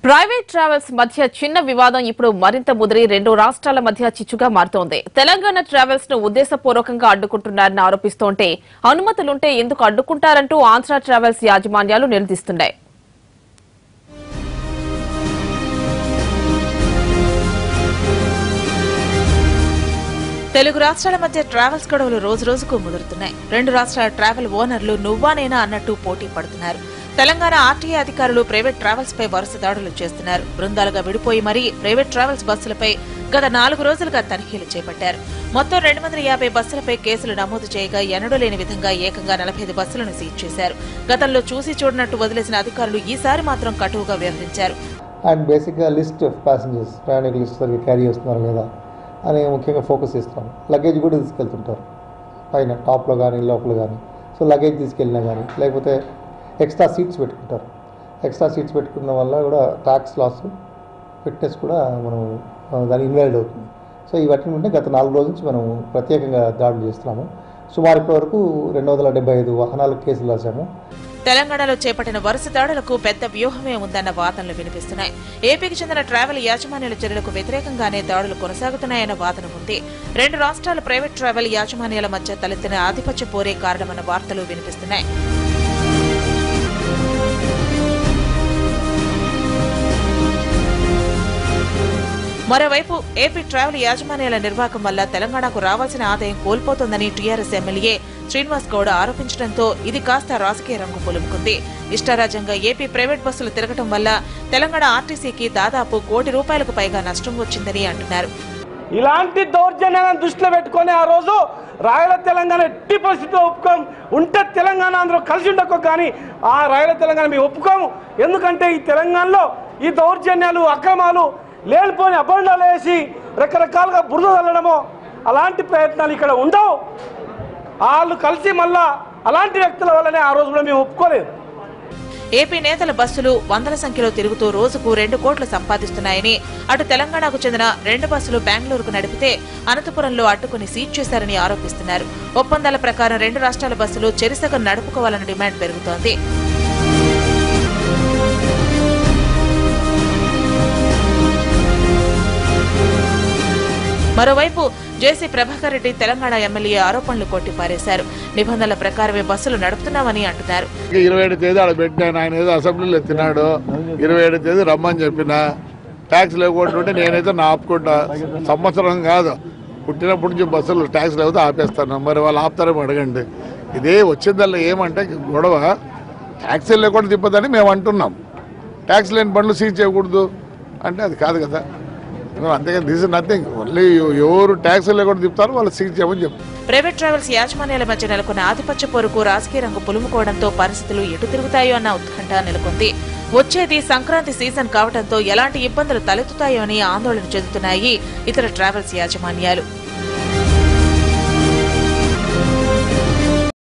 private travels మధ్య చిన్న వివాదం ఇప్పుడు మరింత ముదిరి రెండు రాష్ట్రాల మధ్య చిచ్చుగా మారుతోంది తెలంగాణ ట్రావెల్స్ ను ఉద్దేశపూర్వకంగా అడ్డుకుంటున్నారని ఆరోపిస్తోంటే అనుమతులుంటే ఎందుకు అడ్డుకుంటారంటూ ఆంధ్ర ట్రావెల్స్ యాజమాన్యాలు నిలదీస్తున్నాయి తెలుగు రాష్ట్రాల మధ్య ట్రావెల్స్ గొడవలు రోజు రోజుకు ముదురుతున్నాయి రెండు రాష్ట్రాల ట్రావెల్ ఓనర్లు నువ్వా నేనా అన్నట్టు పోటీ పడుతున్నారు తెలంగాణ ఆర్టీఏ అధికారులు ప్రైవేట్ ట్రావెల్స్ పై వరుస దాడులు చేస్తున్నారు బృందాలుగా విడిపోయి మరీ ప్రైవేట్ ట్రావెల్స్ బస్సులపై గత నాలుగు రోజులుగా తనిఖీలు చేపట్టారు మొత్తం రెండు వందల యాభై బస్సులపై కేసులు నమోదు చేయగా ఎన్నడూ లేని విధంగా ఏకంగా నలభై ఐదు బస్సులను సీజ్ చేశారు గతంలో చూసి చూడనట్టు వదిలేసిన అధికారులు ఈసారి మాత్రం కటువుగా వ్యవహరించారు అండ్ బేసిక్గా లిస్ట్ ఆఫ్ ప్యాసింజర్స్ ప్రయాణికుల లిస్ట్ సరిగ్గా క్యారీ చేస్తున్నారు లేదా అని ముఖ్యంగా ఫోకస్ చేస్తాం లగేజ్ కూడా తీసుకెళ్తుంటారు పైన టాప్లో కానీ లోపల కానీ సో లగేజ్ తీసుకెళ్ళినా కానీ లేకపోతే ఎక్స్ట్రా సీట్స్ పెట్టుకుంటారు ఎక్స్ట్రా సీట్స్ పెట్టుకున్న వల్ల కూడా ట్యాక్స్ లాస్ ఫిట్నెస్ కూడా మనం ఆ, దానికి ఇన్వాల్వ్ అవుతుంది సో ఇవన్నీ ఉంటే గత నాలుగు రోజుల నుంచి మనం ప్రత్యేకంగా దాడులు చేస్తున్నాము సుమారు ఇప్పటివరకు రెండు వందల డెబ్బై ఐదు వాహనాలకు కేసులు రాశాము తెలంగాణలో చేపట్టిన వరుస దాడులకు పెద్ద వ్యూహమే ఉందన్న వాదనలు వినిపిస్తున్నాయి ఏపీకి చెందిన ట్రావెల్ యాజమాన్యాల చర్యలకు వ్యతిరేకంగానే దాడులు కొనసాగుతున్నాయన్న వాదన ఉంది రెండు రాష్ట్రాల ప్రైవేట్ ట్రావెల్ యాజమాన్యాల మధ్య తలెత్తిన ఆధిపత్య పోరే కారణమన్న వార్తలు వినిపిస్తున్నాయి మరోవైపు ఏపీ ట్రావెల్ యాజమాన్యాల నిర్వాహకం వల్ల తెలంగాణకు రావాల్సిన ఆదాయం కోల్పోతోందని టీఆర్ఎస్ ఎమ్మెల్యే శ్రీనివాస్ గౌడ ఆరోపించడంతో ఇది కాస్త రాజకీయ రంగు పులుముకుంది ఇష్టారాజ్యంగా ఏపీ ప్రైవేట్ బస్సులు తిరగటం వల్ల తెలంగాణ ఆర్టీసీకి దాదాపు కోటి రూపాయలకు పైగా నష్టం వచ్చిందని అంటున్నారు ఇలాంటి దౌర్జన్యాలను దృష్టిలో పెట్టుకొని ఆ రోజు రాయల తెలంగాణ ఎట్టి పరిస్థితిలో ఒప్పుకోం ఉంటే తెలంగాణ అందరూ కలిసి ఉండకో కానీ ఆ రాయల తెలంగాణ మేము ఒప్పుకోము ఎందుకంటే ఈ తెలంగాణలో ఈ దౌర్జన్యాలు అక్రమాలు లేనిపోని అబండాలు వేసి రకరకాలుగా బురద చల్లడము అలాంటి ప్రయత్నాలు ఇక్కడ ఉండవు వాళ్ళు కలిసి మళ్ళా అలాంటి వ్యక్తుల వల్లనే ఆ రోజు కూడా మేము ఒప్పుకోలేదు ఏపీ నేతల బస్సులు వందల సంఖ్యలో తిరుగుతూ రోజుకు రెండు కోట్లు సంపాదిస్తున్నాయని అటు తెలంగాణకు చెందిన రెండు బస్సులు బెంగళూరుకు నడిపితే అనంతపురంలో అడ్డుకుని సీజ్ చేశారని ఆరోపిస్తున్నారు ఒప్పందాల ప్రకారం రెండు రాష్ట్రాల బస్సులు చెరిసగం నడుపుకోవాలన్న డిమాండ్ పెరుగుతోంది మరోవైపు జేసీ ప్రభాకర్ రెడ్డి తెలంగాణ ఎమ్మెల్యే ఆరోపణలు కొట్టిపారేశారు నిబంధనల ప్రకారమే బస్సులు నడుపుతున్నామని అంటున్నారు ఇంకా ఇరవై ఏడు తేదీ ఆడ పెట్టాను ఆయన ఏదో అసెంబ్లీలో ఎత్తినాడు ఇరవై ఏడు తేదీ రమ్మని చెప్పిన ట్యాక్స్ లేకుంటుంటే నేనైతే నా ఆపుకుంటా సంవత్సరం కాదు పుట్టినప్పటి నుంచి బస్సులు ట్యాక్స్ లేకపోతే ఆపేస్తాను మరి వాళ్ళు ఆపుతారేమో అడగండి ఇదే వచ్చిందల్లా ఏమంటే గొడవ ట్యాక్సీ లేకుండా తిప్పదని మేము అంటున్నాం ట్యాక్స్ లేని బండ్లు సీజ్ చేయకూడదు అంటే అది కాదు కదా అంతేగాని దిస్ ఇస్ నథింగ్ ఓన్లీ ఎవరు ట్యాక్సీ లేకుండా తిప్పుతారో వాళ్ళు సీజ్ చేయమని చెప్తారు ప్రైవేట్ ట్రావెల్స్ యాజమాన్యాల మధ్య నెలకొన్న ఆధిపత్య పోరుకు రాజకీయ రంగు పులుముకోవడంతో పరిస్థితులు ఎటు తిరుగుతాయో అన్న ఉత్కంఠ నెలకొంది వచ్చేది సంక్రాంతి సీజన్ కావడంతో ఎలాంటి ఇబ్బందులు తలెత్తుతాయో అని ఆందోళన చెందుతున్నాయి ఇతర ట్రావెల్స్ యాజమాన్యాలు